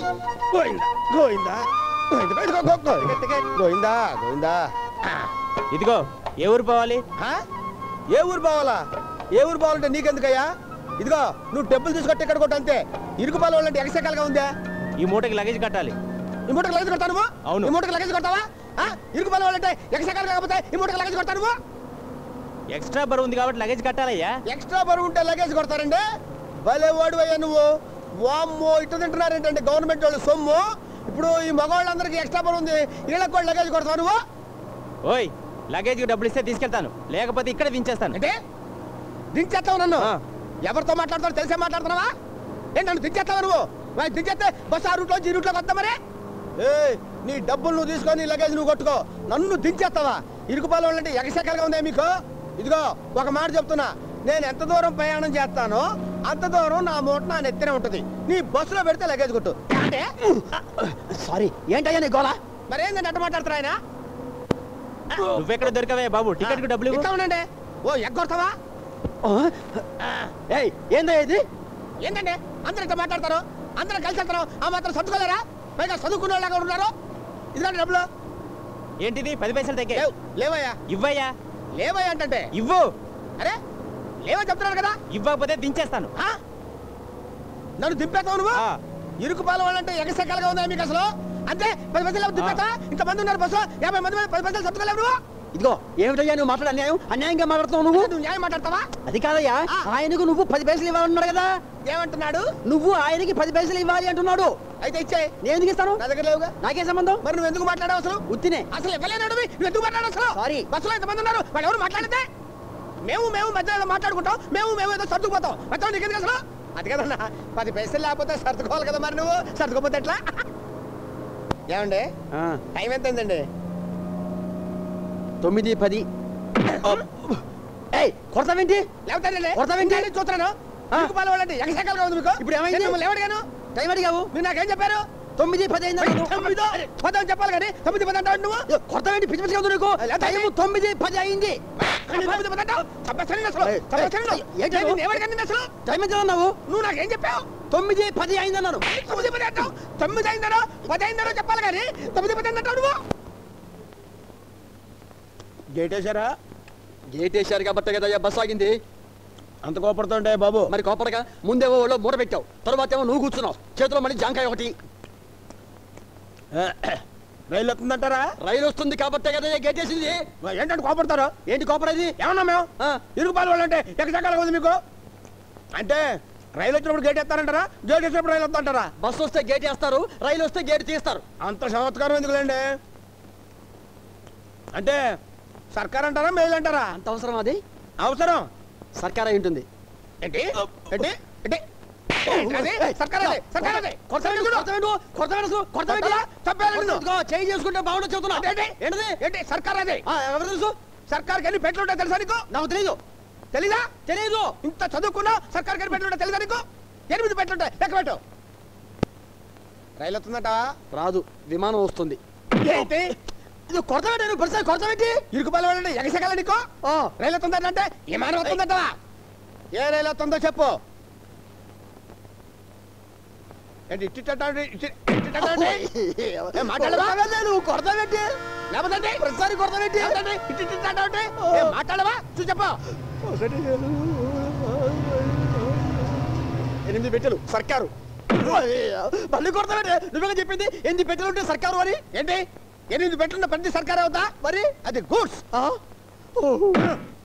గోయిందా గోయిందా గోయిందా బయటకు go, go, go, ticket. Govinda Govinda ఇదిగో ఏ ఊరు పోవాలి ఆ? ఏ ఊరు పోవాలా ఏ ఊరు పోవాలంటే నీకెందుకయ్యా ఇదిగో నువ్వు డబ్బులు తీసుకొట్టి ఇక్కడ కొట్టు అంతే ఇరుకు పాలు వాళ్ళంటే ఎగసెక్కలుగా ఉందా ఈ మూటకి లగేజ్ కట్టాలి ఈ మూటకు లగేజ్ కొడతాను నువ్వు? అవును. ఈ మూటకు లగేజ్ కొడతావా ఆ? ఇరుకు పాలు వాళ్ళంటే ఎగసెక్కలు కాకపోతే ఈ మూటకు లగేజ్ కొడతాను నువ్వు? ఎక్స్ట్రా బరువు ఉంది కాబట్టి లగేజ్ కట్టాలయ్యా ఎక్స్ట్రా బరువు ఉంటే లగేజ్ కొడతారండి భలే వాడివయ్యా నువ్వు వామ్మో ఇటు తింటున్నారేంటంటే గవర్నమెంట్ వాళ్ళు సొమ్ము ఇప్పుడు ఈ మగవాళ్ళందరికీ ఎక్స్ట్రా బరువు ఉంది వీళ్ళకి కూడా లగేజ్ కొడతావు నువ్వు ఓయ్ లగేజ్కి డబ్బులు ఇస్తే తీసుకెళ్తాను లేకపోతే ఇక్కడ దించేస్తాను అంటే దించేస్తావు నన్ను ఆ. ఎవరితో మాట్లాడతావు తెలిసే మాట్లాడుతున్నావా ఏంటి నన్ను దించేస్తావా నువ్వు మరి దించేస్తే బస్సు ఆ రూట్లో ఈ రూట్లోకి వద్దా మరి ఏ నీ డబ్బులు నువ్వు తీసుకొని లగేజ్ నువ్వు కొట్టుకో నన్ను దించేస్తావా ఇరుకుపాలు వాళ్ళంటే ఎగసెక్కలుగా ఉందా మీకు ఇదిగో ఒక మాట చెప్తున్నా నేను ఎంత దూరం ప్రయాణం చేస్తానో అంత దూరం నా మూట నా నెత్తినే ఉంటుంది నీ బస్సులో పెడితే లగేజ్ కొట్టు అంటే సారీ ఏంటయ్యా నీ గోళ మరి ఏంటంటే అట్ట మాట్లాడుతున్నా ఆయన నువ్వెక్కడ దొరకవే బాబు టికెట్ కు డబ్బులు ఇవ్వు. ఇట్లా ఉండండి ఓ ఎగ్గొడతావా ఏయ్ ఏందయ్యా ఇది ఏంటంటే అందరూ ఇట్లా మాట్లాడతారు అందరూ కలిసి వెళ్తారు ఆ మాత్రం చదువుకోలేరా పైగా చదువుకునే వాళ్ళగా ఉన్నారు ఇదిగోండి డబ్బులు ఏంటిది పది పైసలు తగ్గే లేవు లేవయ్యా ఇవ్వయ్యా లేవయ్యా అంటే ఇవ్వు అరే లేవని చెప్తున్నారు కదా ఇవ్వకపోతే దించేస్తాను ఆ? నన్ను దింపేస్తావు నువ్వు ఆ. ఇరుకు పాలు వాళ్ళంటే ఎగసెక్కలుగా ఉందా మీకు అసలు అంతే పది పైసలు దింపేస్తా ఇంతమంది ఉన్నారు బస్సులో యాభై మంది మీద పది పైసలు చదువుకోలేవు నువ్వు ఇదిగో ఏమిటయ్యా నువ్వు మాట్లాడే అన్యాయం అన్యాయంగా మాట్లాడుతున్నావు నువ్వు నువ్వు న్యాయం మాట్లాడతావా అది కాదయ్యా ఆ. ఆయనకు నువ్వు పది పైసలు ఇవ్వాలన్నాడు కదా ఏమంటున్నాడు నువ్వు ఆయనకి పది పైసలు ఇవ్వాలి అంటున్నాడు అయితే ఇచ్చాయి నేను ఎందుకు ఇస్తాను నా దగ్గర లేవుగా నాకే సంబంధం మరి నువ్వు ఎందుకు మాట్లాడావు అసలు ఉత్తినే అసలు ఇవ్వలేనాడు నువ్వు ఎందుకు మాట్లాడావు అసలు Sorry. బస్సులో ఎంతమంది ఉన్నారు వాళ్ళు ఎవరు మాట్లాడితే మేము మేము మధ్య ఏదో మాట్లాడుకుంటాం మేము మేము ఏదో సర్దుకుపోతాం మొత్తం నీకు ఎందుకు అసలు అది కదన్నా పది పైసలు లేకపోతే సర్దుకోవాలి కదా మరి నువ్వు సర్దుకోపోతే ఎట్లా ఏమండి ఆ, టైం ఎంత అయిందండి తొమ్మిది పది ఏయ్ కొడతావేంటి లేకపోతే కొడతావేంటి? చూస్తున్నాను ఆ. ఎందుకు పాలు వాళ్ళంటే ఎగసెక్కలుగా ఉంది మీకు ఇప్పుడు ఏమైంది? నేను మిమ్మల్ని ఎవడిగాను టైం అడిగావు మీరు నాకేం చెప్పారు తొమ్మిది పది అయింది అన్నాడు. తొమ్మిదో పదని చెప్పాలి కానీ తొమ్మిది పది అంటావు నువ్వు ఏ, కొడతావేంటి పిచ్చి పిచ్చిగా ఉంది నీకు లేదా టైం తొమ్మిది పది అయింది తొమ్మిది పది అంటావు చంపేస్తాను అసలు ఏయ్, చంపేస్తాను ఏయ్, ఏంటి నేను నువ్వు? ఎవరికన్నా అసలు టైం ఎంత అన్నావు నువ్వు నాకేం చెప్పావు తొమ్మిది పది అయింది అన్నాను తొమ్మిది పది అంటావు తొమ్మిది అయిందనో పది అయిందనో చెప్పాలి కానీ తొమ్మిది పది అంటావు నువ్వు గేట్ వేసారా గేట్ వేశారు కాబట్టి కదా బస్ ఆగింది అంత కోపడుతుంటే బాబు మరి కోపడగా ముందేమో ఒళ్ళో మూట పెట్టావు తర్వాత ఏమో నువ్వు కూర్చున్నావు చేతిలో మళ్ళీ జాంకాయ ఒకటి రైలు వస్తుందంటారా రైలు వస్తుంది కాబట్టి కదా గేట్ వేసింది ఏంటంటే కోపడతారు ఏంటి కోపడేది ఏమన్నా మేము ఆ, ఇరుగు పాలు వాళ్ళంటే ఎక్కడికక్కడ ఉంది మీకు అంటే రైలు వచ్చినప్పుడు గేట్ ఎత్తారంటారా గేట్ వచ్చినప్పుడు రైలు వస్తుంటారా బస్సు వస్తే గేట్ వేస్తారు రైలు వస్తే గేట్ తీస్తారు అంత చమత్కారం ఎందుకులేండి అంటే సర్కార్ అంటారా మెయిల్ అంటారా అంత అవసరం అది అవసరం సర్కార్ అయి ఉంటుంది ఏంటి ఏంటి ఏంటి అది సర్కార్ అది సర్కార్ అది కొడతావేంటి? కొడతావేంటి? కొడతావేంటి అసలు? కొడతావేంటి? కొడతావా? చంపేయాలి నిన్ను. ఇదిగో, చేయి చేసుకుంటే బాగుండదు చెబుతున్నా ఏంటి ఏంటిది ఏంటి సర్కార్ అది ఆ, ఎవరు తెలుసు సర్కార్కి ఎన్ని పెట్లు ఉంటాయి తెలుసా నీకు నాకు తెలియదు తెలీదా తెలియదు ఇంత చదువుకున్నా సర్కార్కి ఎన్ని పెట్లు ఉంటాయి తెలుసా నీకు ఎనిమిది పెట్లు ఉంటాయి లెక్క పెట్టు రైలు వస్తుందటవా రాదు విమానం వస్తుంది ఏంటి ఇది కొడతావేంటి నువ్వు పరిస్థితి కొడతావేంటి ఇరుకుపాలు వాళ్ళంటే ఎగసగల నీకు ఆ, రైలు వస్తుందంటే విమానం వస్తుందటవా ఏ రైలు వస్తుందో చెప్పు ఏంటి ఇట్టి ఇట్టి ఇట్టి ఇట్టి ఏ మాట్లాడవా? కొడతావేంటి? నువ్వు కొడతావేంటి లేకపోతే ఏంటి? ప్రతిసారి కొడతావేంటి లేకపోతే ఏంటి? ఇట్టి ఇట్టి అంటావేంటి? ఏ మాట్లాడవా చూసి చెప్పు ఎనిమిది పెట్టెలు సర్కారు మళ్ళీ కొడతావేంటి నువ్వే చెప్పింది ఎనిమిది పెట్టెలు ఉంటే సర్కారు అని ఏంటి ఎనిమిది పెట్లున్న ప్రతి సర్కార్ అవుతా మరి అది గూడ్స్ ఆ? ఓ.